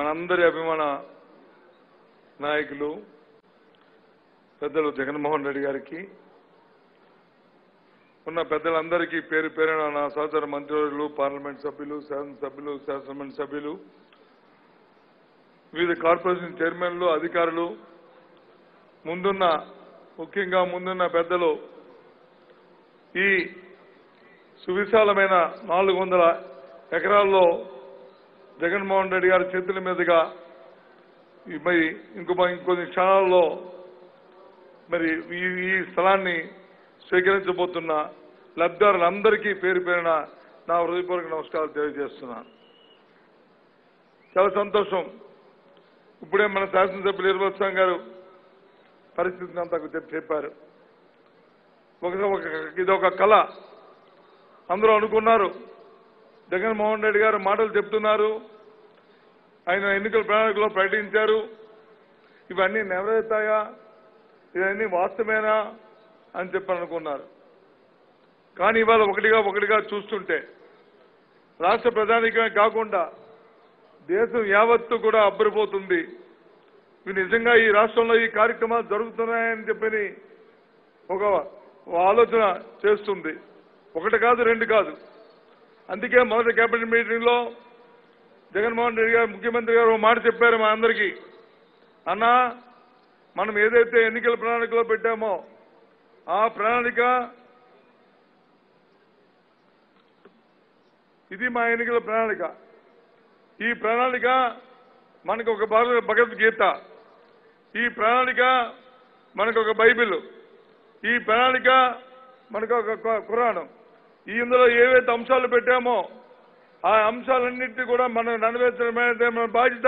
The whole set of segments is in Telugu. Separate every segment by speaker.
Speaker 1: మనందరి అభిమాన నాయకులు పెద్దలు జగన్మోహన్ రెడ్డి గారికి ఉన్న పెద్దలందరికీ పేరు పేరున నా సహచర మంత్రివర్యులు పార్లమెంట్ సభ్యులు శాసనసభ్యులు శాసనమండలి సభ్యులు వివిధ కార్పొరేషన్ చైర్మన్లు అధికారులు ముందున్న ముఖ్యంగా ముందున్న పెద్దలు ఈ సువిశాలమైన నాలుగు వందల ఎకరాల్లో జగన్మోహన్ రెడ్డి గారి చేతుల మీదుగా ఈ మరి ఇంకో ఇంకొన్ని క్షణాల్లో మరి ఈ ఈ స్థలాన్ని స్వీకరించబోతున్న లబ్ధిదారులందరికీ పేరు పేరున నా హృదయపూర్వక నమస్కారాలు తెలియజేస్తున్నాను చాలా సంతోషం ఇప్పుడే మన శాసనసభ్యులు ఇరవత్సం గారు పరిస్థితిని అంతా చెప్పి చెప్పారు ఒక ఒక ఇది ఒక కళ అందరూ అనుకున్నారు జగన్మోహన్ రెడ్డి గారు మాటలు చెప్తున్నారు ఆయన ఎన్నికల ప్రణాళికలో ప్రకటించారు ఇవన్నీ నెరవేరుతాయా ఇవన్నీ వాస్తవేనా అని చెప్పి అనుకున్నారు కానీ ఇవాళ ఒకటిగా ఒకటిగా చూస్తుంటే రాష్ట్ర ప్రధానికమే కాకుండా దేశం యావత్తు కూడా అబ్బరిపోతుంది ఇవి నిజంగా ఈ రాష్ట్రంలో ఈ కార్యక్రమాలు జరుగుతున్నాయని చెప్పని ఒక ఆలోచన చేస్తుంది ఒకటి కాదు రెండు కాదు అందుకే మొదటి కేబినెట్ మీటింగ్ లో జగన్మోహన్ రెడ్డి గారు ముఖ్యమంత్రి గారు ఒక మాట చెప్పారు మా అందరికీ అన్నా మనం ఏదైతే ఎన్నికల ప్రణాళికలో పెట్టామో ఆ ప్రణాళిక ఇది మా ఎన్నికల ప్రణాళిక ఈ ప్రణాళిక మనకు ఒక భాగ- భగవద్గీత ఈ ప్రణాళిక మనకు ఒక బైబిల్ ఈ ప్రణాళిక మనకు ఒక కు- ఖురాను ఈ ఇందులో ఏవైతే అంశాలు పెట్టామో ఆ అంశాలన్నింటినీ కూడా మనం నెరవేర్చడమైనదే మన బాధ్యత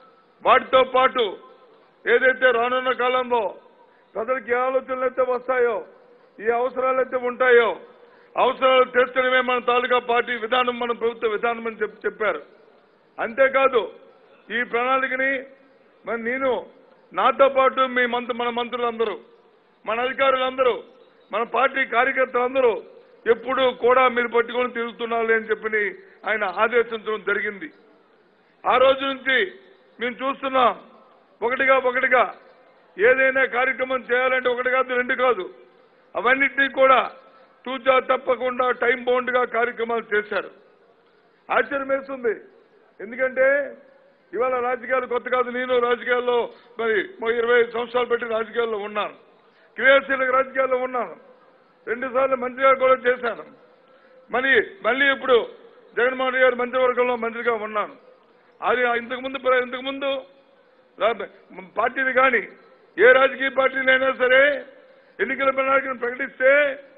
Speaker 1: వాటితో పాటు ఏదైతే రానున్న కాలంలో ప్రజలకు ఏ ఆలోచనలు అయితే వస్తాయో ఈ అవసరాలు అయితే ఉంటాయో అవసరాలు తీర్చడమే మన తాలూకా పార్టీ విధానం మన ప్రభుత్వ విధానం అని చెప్పి చెప్పారు అంతేకాదు ఈ ప్రణాళికని మరి నేను నాతో పాటు మీ మంత్రి మన మంత్రులందరూ మన అధికారులందరూ మన పార్టీ కార్యకర్తలందరూ ఎప్పుడు కూడా మీరు పట్టుకొని తిరుగుతున్నారు అని చెప్పి ఆయన ఆదేశించడం జరిగింది ఆ రోజు నుంచి మేము చూస్తున్నాం ఒకటిగా ఒకటిగా ఏదైనా కార్యక్రమం చేయాలంటే ఒకటి కాదు రెండు కాదు అవన్నిటినీ కూడా తూచా తప్పకుండా టైం బౌండ్ గా కార్యక్రమాలు చేశారు ఆశ్చర్యం వేస్తుంది ఎందుకంటే ఇవాళ రాజకీయాలు కొత్త కాదు నేను రాజకీయాల్లో మరి ఓ ఇరవై ఐదు సంవత్సరాలు పెట్టి రాజకీయాల్లో ఉన్నాను క్రియాశీలక రాజకీయాల్లో ఉన్నాను రెండు సార్లు మంత్రిగా కూడా చేశాను మళ్ళీ మళ్ళీ ఇప్పుడు జగన్మోహన్ రెడ్డి గారి మంత్రివర్గంలో మంత్రిగా ఉన్నాను అది ఇంతకు ముందు ఇంతకు ముందు రా- పార్టీని కానీ ఏ రాజకీయ పార్టీనైనా సరే ఎన్నికల ప్రణాళికను ప్రకటిస్తే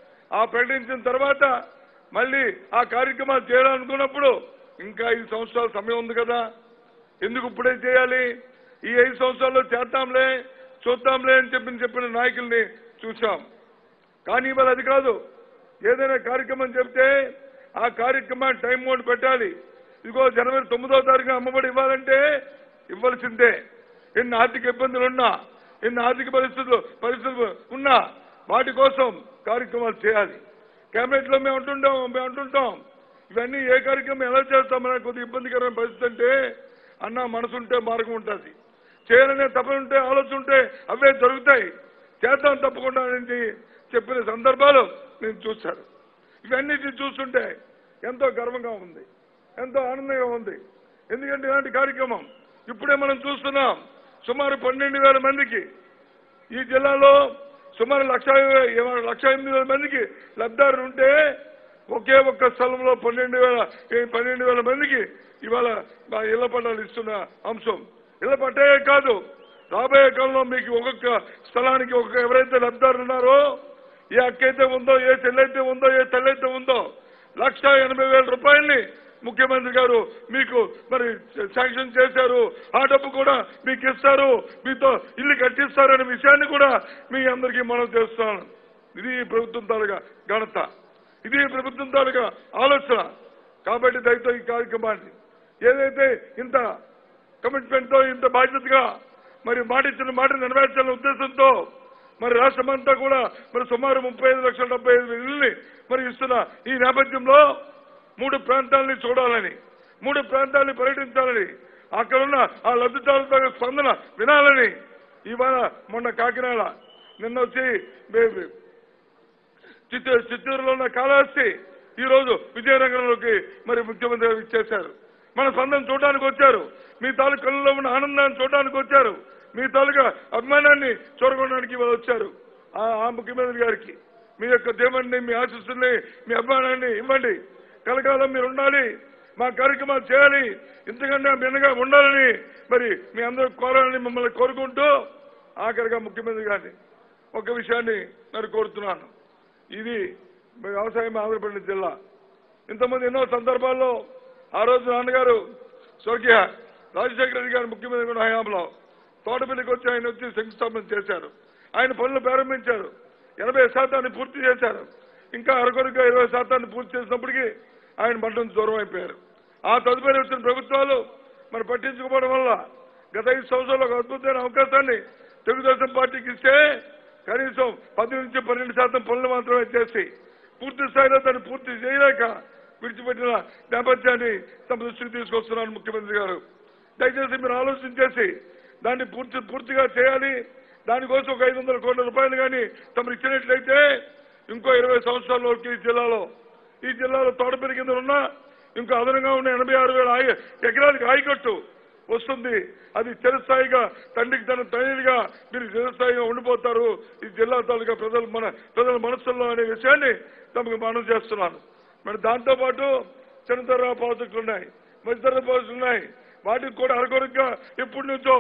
Speaker 1: ఆ ప్రకటించిన తర్వాత మళ్ళీ ఆ కార్యక్రమాలు చేయాలనుకున్నప్పుడు ఇంకా ఐదు సంవత్సరాల సమయం ఉంది కదా ఎందుకు ఇప్పుడే చేయాలి ఈ ఐదు సంవత్సరాల్లో చేద్దాంలే చూద్దాంలే అని చెప్పి చెప్పిన నాయకుల్ని చూశాం కానీ ఇవాళ అది కాదు ఏదైనా కార్యక్రమం చెప్తే ఆ కార్యక్రమాన్ని టైం మోడ్ పెట్టాలి ఇదిగో జనవరి తొమ్మిదో తారీఖున అమ్మబడి ఇవ్వాలంటే ఇవ్వాల్సిందే ఎన్ని ఆర్థిక ఇబ్బందులు ఉన్నా ఎన్ని ఆర్థిక పరిస్థితులు పరిస్థితులు ఉన్నా వాటి కోసం కార్యక్రమాలు చేయాలి కేబినెట్ లో మేము అంటుంటాం మేము అంటుంటాం ఇవన్నీ ఏ కార్యక్రమం ఎలా చేస్తామని కొద్దిగా ఇబ్బందికరమైన పరిస్థితి అంటే అన్న మనసుంటే మార్గం ఉంటుంది చేయాలనే తపన ఉంటే ఆలోచన ఉంటే అవే జరుగుతాయి చేద్దాం తప్పకుండా అని చెప్పిన సందర్భాలు నేను చూశాను ఇవన్నిటిని చూస్తుంటే ఎంతో గర్వంగా ఉంది ఎంతో ఆనందంగా ఉంది ఎందుకంటే ఇలాంటి కార్యక్రమం ఇప్పుడే మనం చూస్తున్నాం సుమారు పన్నెండు వేల మందికి ఈ జిల్లాలో సుమారు లక్ష ఇరవై- లక్ష ఎనిమిది వేల మందికి లబ్ధారులు ఉంటే ఒకే ఒక్క స్థలంలో పన్నెండు వేల ఈ పన్నెండు వేల మందికి ఇవాళ మా ఇళ్ల పట్టాలు ఇస్తున్న అంశం ఇళ్ల పట్టాయే కాదు రాబోయే కాలంలో మీకు ఒక్కొక్క స్థలానికి ఒక్కొక్క ఎవరైతే లబ్ధారులు ఉన్నారో ఏ అక్కైతే ఉందో ఏ చెల్లైతే ఉందో ఏ తల్లైతే ఉందో లక్ష ఎనభై వేల రూపాయల్ని ముఖ్యమంత్రి గారు మీకు మరి శాంక్షన్ చేశారు ఆ డబ్బు కూడా మీకు ఇస్తారు మీతో ఇల్లు కట్టిస్తారు అనే విషయాన్ని కూడా మీ అందరికీ మనం చేస్తున్నాను ఇది ఈ ప్రభుత్వం తాలూకా ఘనత ఇది ఈ ప్రభుత్వం తాలూకా ఆలోచన కాబట్టి దయతో ఈ కార్యక్రమాన్ని ఏదైతే ఇంత కమిట్మెంట్ తో ఇంత బాధ్యతగా మరి మాట ఇచ్చిన మాట నెరవేర్చాలనే ఉద్దేశంతో మరి రాష్ట్రమంతా కూడా మరి సుమారు ముప్పై ఐదు లక్షల డెబ్బై ఐదు ఇల్లుని మరి ఇస్తున్న ఈ నేపథ్యంలో మూడు ప్రాంతాలని చూడాలని మూడు ప్రాంతాలని పర్యటించాలని అక్కడున్న ఆ లబ్ధిదారుల స్పందన వినాలని ఇవాళ మొన్న కాకినాడ నిన్న వచ్చి బే- చిత్తూరు చిత్తూరులో ఉన్న కాళహస్తి ఈ రోజు విజయనగరంలోకి మరి ముఖ్యమంత్రి గారు ఇచ్చేశారు మన స్పందన చూడడానికి వచ్చారు మీ తాలూకు కళ్ళలో ఉన్న ఆనందాన్ని చూడడానికి వచ్చారు మీ తాలూకా అభిమానాన్ని చూరగొనడానికి ఇవాళ వచ్చారు ఆ ఆ ముఖ్యమంత్రి గారికి మీ యొక్క దేవుణ్ణి మీ ఆశీస్సుల్ని మీ అభిమానాన్ని ఇవ్వండి కలకాలం మీరు ఉండాలి మా కార్యక్రమాలు చేయాలి ఇంతకంటే మిన్నగా ఉండాలని మరి మీ అందరూ కోరాలని మిమ్మల్ని కోరుకుంటూ ఆఖరిగా ముఖ్యమంత్రి గారిని ఒక విషయాన్ని నేను కోరుతున్నాను ఇది వ్యవసాయం ఆంధ్రప్రదేశ్ జిల్లా ఇంతమంది ఎన్నో సందర్భాల్లో ఆ రోజు నాన్నగారు స్వర్గీయ రాజశేఖర రెడ్డి గారు ముఖ్యమంత్రి ఉన్న హయాంలో తోటపల్లికి వచ్చి ఆయన వచ్చి శంకుస్థాపన చేశారు ఆయన పనులు ప్రారంభించారు ఎనభై శాతాన్ని పూర్తి చేశారు ఇంకా అరకొరగా ఇరవై శాతాన్ని పూర్తి చేసినప్పటికీ ఆయన మంటం దూరం అయిపోయారు ఆ తదుపరి వచ్చిన ప్రభుత్వాలు మరి పట్టించుకోవడం వల్ల గత ఐదు సంవత్సరాలు ఒక అద్భుతమైన అవకాశాన్ని తెలుగుదేశం పార్టీకి ఇస్తే కనీసం పది నుంచి పన్నెండు శాతం పనులు మాత్రమే చేసి పూర్తి స్థాయిలో దాన్ని పూర్తి చేయలేక విడిచిపెట్టిన నేపథ్యాన్ని తమ దృష్టికి తీసుకొస్తున్నారు ముఖ్యమంత్రి గారు దయచేసి మీరు ఆలోచించేసి దాన్ని పూర్తి పూర్తిగా చేయాలి దానికోసం ఒక ఐదు వందల కోట్ల రూపాయలు కానీ తమరు ఇచ్చినట్లయితే ఇంకో ఇరవై సంవత్సరాల్లోకి ఈ జిల్లాలో ఈ జిల్లాలో తోటపల్లి కింద ఉన్న ఇంకో అదనంగా ఉన్న ఎనభై ఆరు వేల ఆయ ఎకరాలకు ఆయకట్టు వస్తుంది అది చిరస్థాయిగా తండ్రికి తన తండ్రిగా మీరు చిరస్థాయిగా ఉండిపోతారు ఈ జిల్లా తాలూకా ప్రజలు మన ప్రజల మనస్సుల్లో అనే విషయాన్ని తమకు మనం చేస్తున్నాను మరి దాంతో పాటు చిన్నతర ప్రాజెక్టులు ఉన్నాయి మధ్యతర ప్రాజెక్టులు ఉన్నాయి వాటికి కూడా అరకొరగా ఎప్పటి నుంచో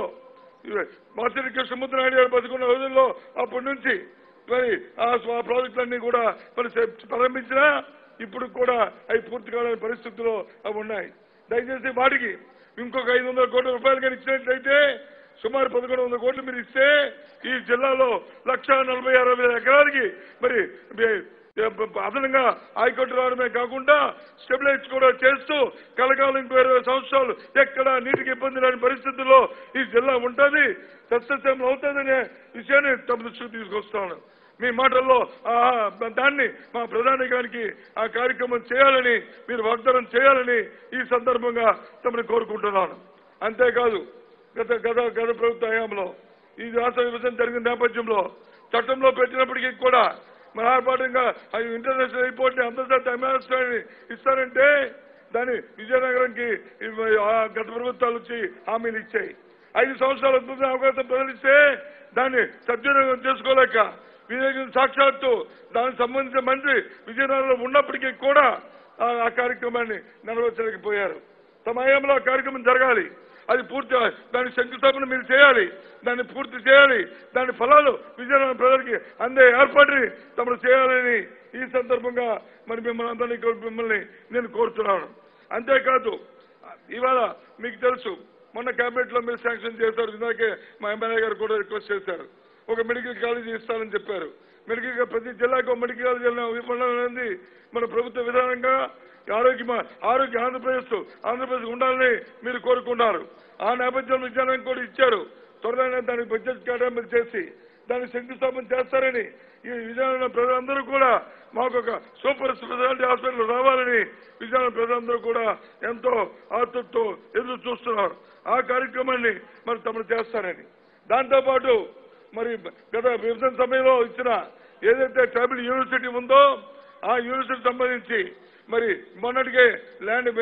Speaker 1: మాసిరి కృష్ణముద్రనాయుడు గారు బతుకున్న రోజుల్లో అప్పటి నుంచి మరి ఆ స్వ- ప్రాజెక్టులన్నీ కూడా మరి చే- ప్రారంభించినా ఇప్పుడు కూడా అవి పూర్తి కాలేని పరిస్థితుల్లో అవి ఉన్నాయి దయచేసి వాటికి ఇంకొక ఐదు వందల కోట్ల రూపాయలు కానీ ఇచ్చినట్లయితే సుమారు పదకొండు వందల కోట్లు మీరు ఇస్తే ఈ జిల్లాలో లక్ష నలభై ఆరు వేల ఎకరాలకి మరి మీ- అదనంగా ఆయకట్టు రావడమే కాకుండా స్టెబిలైజ్ కూడా చేస్తూ కలకాలం ఇంకో ఇరవై సంవత్సరాలు ఎక్కడ నీటికి ఇబ్బంది లేని పరిస్థితుల్లో ఈ జిల్లా ఉంటుంది సస్యశ్యామం అవుతుందనే విషయాన్ని తమ దృష్టికి తీసుకొస్తాను మీ మాటల్లో ఆ దాన్ని మా ప్రధానికానికి ఆ కార్యక్రమం చేయాలని మీరు వాగ్దానం చేయాలని ఈ సందర్భంగా తమని కోరుకుంటున్నాను అంతేకాదు గత గత గత ప్రభుత్వ హయాంలో ఈ రాష్ట్ర విభజన జరిగిన నేపథ్యంలో చట్టంలో పెట్టినప్పటికీ కూడా మన ఆర్భాటంగా అది ఇంటర్నేషనల్ ఎయిర్పోర్ట్ ని అంతర్జాతీయ విమానాశ్రయాన్ని ఇస్తారంటే దాన్ని విజయనగరంకి ఇవి- ఆ గత ప్రభుత్వాలు వచ్చి హామీలు ఇచ్చాయి ఐదు సంవత్సరాల అద్భుతమైన అవకాశం ప్రకటిస్తే దాన్ని సద్వినియోగం చేసుకోలేక విజయనగరం సాక్షాత్తు దానికి సంబంధించిన మంత్రి విజయనగరంలో ఉన్నప్పటికీ కూడా ఆ- ఆ కార్యక్రమాన్ని నెరవేర్చలేకపోయారు తమ హయాంలో ఆ కార్యక్రమం జరగాలి అది పూర్తి దాని శంకుస్థాపన మీరు చేయాలి దాన్ని పూర్తి చేయాలి దాని ఫలాలు విజయనగరం ప్రజలకి అందే ఏర్పాటుని తమరు చేయాలని ఈ సందర్భంగా మరి మిమ్మల్ని అందరినీ కోరి- మిమ్మల్ని నేను కోరుతున్నాను అంతేకాదు ఇవాళ మీకు తెలుసు మొన్న కేబినెట్ లో మీరు శాంక్షన్ చేశారు ఇందాకే మా ఎమ్మెల్యే గారు కూడా రిక్వెస్ట్ చేశారు ఒక మెడికల్ కాలేజీ ఇస్తానని చెప్పారు మెడికల్ గా- ప్రతి జిల్లాకు ఒక మెడికల్ కాలేజీ ఇవ్వడం అనేది మన ప్రభుత్వ విధానంగా ఆరోగ్య ఆరోగ్య ఆంధ్రప్రదేశ్ ఆంధ్రప్రదేశ్ ఉండాలని మీరు కోరుకున్నారు ఆ నేపథ్యంలో విజ్ఞానం కూడా ఇచ్చారు త్వరలోనే దానికి బడ్జెట్ కేటాయింపులు చేసి దాన్ని శంకుస్థాపన చేస్తారని ఈ విజయనగరం ప్రజలందరూ కూడా మాకు ఒక సూపర్ స్పెషాలిటీ హాస్పిటల్ రావాలని విజయనగరం ప్రజలందరూ కూడా ఎంతో ఆతృతతో ఎదురు చూస్తున్నారు ఆ కార్యక్రమాన్ని మరి తమరు చేస్తారని దాంతోపాటు మరి గత విభజన సమయంలో ఇచ్చిన ఏదైతే ట్రైబల్ యూనివర్సిటీ ఉందో ఆ యూనివర్సిటీ సంబంధించి మరి మొన్నటికే ల్యాండ్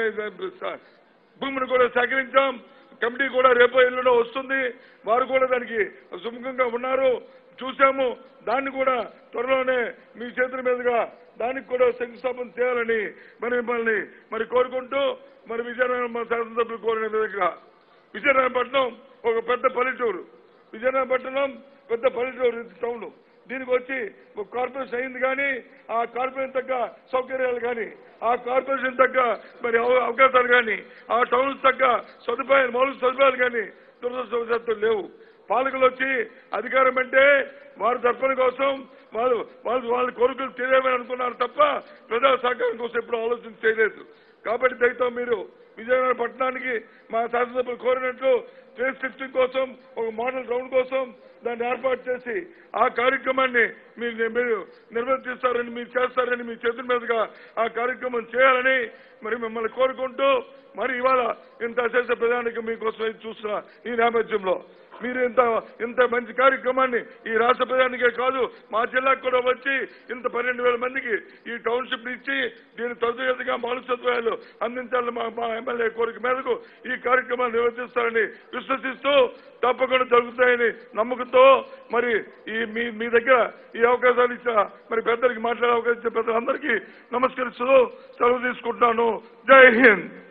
Speaker 1: భూమిని కూడా సేకరించాం కమిటీ కూడా రేపో ఎల్లుండో వస్తుంది వారు కూడా దానికి సుముఖంగా ఉన్నారు చూశాము దాన్ని కూడా త్వరలోనే మీ చేతుల మీదుగా దానికి కూడా శంకుస్థాపన చేయాలని మరి మిమ్మల్ని మరి కోరుకుంటూ మరి విజయనగరం మన శాసనసభ్యులు కోరిన విధంగా విజయనగరపట్నం ఒక పెద్ద పల్లెటూరు విజయనగరపట్నం పెద్ద పల్లెటూరు టౌన్ దీనికి వచ్చి ఒక కార్పొరేషన్ అయింది కానీ ఆ కార్పొరేషన్ తగ్గ సౌకర్యాలు కానీ ఆ కార్పొరేషన్ తగ్గ మరి అవ- అవకాశాలు కానీ ఆ టౌన్ తగ్గ సదుపాయాలు మౌలిక సదుపాయాలు కానీ దురదృష్టవశాత్తు లేవు పాలకులు వచ్చి అధికారం అంటే వారి తరఫున కోసం వాళ్ళు వాళ్ళు వాళ్ళ కోరికలు తీరేమని అనుకున్నారు తప్ప ప్రజా సహకారం కోసం ఎప్పుడు ఆలోచన చేయలేదు కాబట్టి దయతో మీరు విజయనగరం పట్టణానికి మా శాసనసభ్యులు కోరినట్లు ఫేస్ షిఫ్టింగ్ కోసం ఒక మోడల్ టౌన్ కోసం దాన్ని ఏర్పాటు చేసి ఆ కార్యక్రమాన్ని మీరు మీరు నిర్వర్తిస్తారని మీరు చేస్తారని మీ చేతుల మీదుగా ఆ కార్యక్రమం చేయాలని మరి మిమ్మల్ని కోరుకుంటూ మరి ఇవాళ ఇంత అశేష ప్రధానికి మీకోసం ఎదురు చూస్తున్న ఈ నేపథ్యంలో మీరు ఇంత ఇంత మంచి కార్యక్రమాన్ని ఈ రాష్ట్ర ప్రధానికే కాదు మా జిల్లాకు కూడా వచ్చి ఇంత పన్నెండు వేల మందికి ఈ టౌన్షిప్ ఇచ్చి దీని తొలతగా మౌలిక సదుపాయాలు అందించాలని మా మా ఎమ్మెల్యే కోరిక మేరకు ఈ కార్యక్రమాన్ని నిర్వర్తిస్తారని విశ్వసిస్తూ తప్పకుండా జరుగుతాయని నమ్మకంతో మరి ఈ మీ మీ దగ్గర ఈ అవకాశాలు ఇచ్చిన మరి పెద్దలకి మాట్లాడే అవకాశం ఇచ్చిన పెద్దలందరికీ నమస్కరిస్తూ సెలవు తీసుకుంటున్నాను జై హింద్